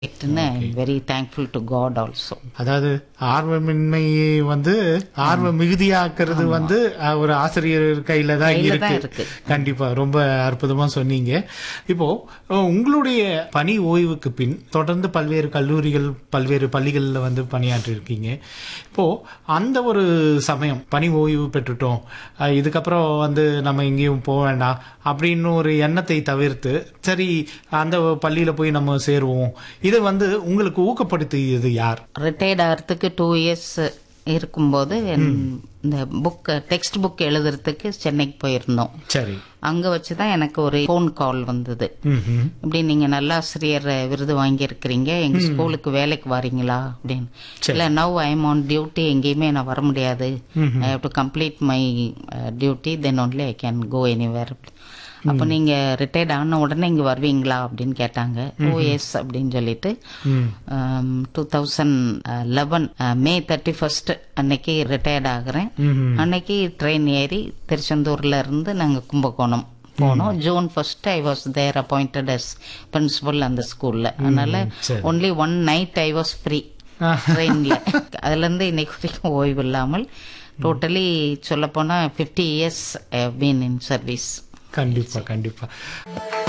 Very thankful to God also அதாவது ஆர்வமின்மையை வந்து ஆர்வ மிகுதியாக்குறது வந்து அஹ், ஒரு ஆசிரியர் கையில தான் கையில தான் இருக்கு இருக்கு. கண்டிப்பா ரொம்ப அற்புதமா சொன்னீங்க இப்போ அஹ், உங்களுடைய பணி ஓய்வுக்கு பின் தொடர்ந்து பல்வேறு கல்லூரிகள் பல்வேறு பள்ளிகள்ல வந்து பணியாற்றி இருக்கீங்க இப்போ அந்த ஒரு சமயம் பணி ஓய்வு பெற்றுட்டோம் அஹ், இதுக்கப்புறம் வந்து நம்ம எங்கேயும் போக வேண்டாம் அப்படின்னு ஒரு எண்ணத்தை தவிர்த்து சரி அந்த பள்ளியில போய் நம்ம சேருவோம் இது வந்து உங்களுக்கு ஊக்கப்படுத்தியது யார் ரிட்டையர்ட் ஆகிறதுக்கு டூ இயர்ஸ் இருக்கும்போது இந்த புக் டெக்ஸ்ட் புக் எழுதுறதுக்கு சென்னைக்கு போயிருந்தோம் சரி அங்க வச்சு தான் எனக்கு ஒரு ஃபோன் கால் வந்தது ம்ஹும். இப்படி நீங்க நல்லாசிரியர் விருது வாங்கியிருக்கிறீங்க எங்க ஸ்கூலுக்கு வேலைக்கு வரீங்களா அப்படின்னு இல்ல now I am on duty எங்கேயுமே நான் வர முடியாது I have to complete my duty then only I can go anywhere அப்போ நீங்க ரிட்டையர்ட் ஆன உடனே இங்க வருவீங்களா அப்படின்னு கேட்டாங்க ஓ எஸ் அப்படின்னு சொல்லிட்டு two thousand eleven May thirty first அன்னைக்கு ரிட்டையர்ட் ஆகுறேன் ம்ஹும். அன்னைக்கு ட்ரெயின் ஏறி திருச்செந்தூர்ல இருந்து நாங்க கும்பகோணம் போனோம் June first I was there appointed as principal அந்த ஸ்கூல்ல அதனால சரி. Only one night I was free ட்ரெயின்ல அதுல இருந்து இன்னைக்கு வரைக்கும் ஓய்வு இல்லாமல் டோட்டலி சொல்ல போனா fifty years been in service கண்டிப்பா கண்டிப்பா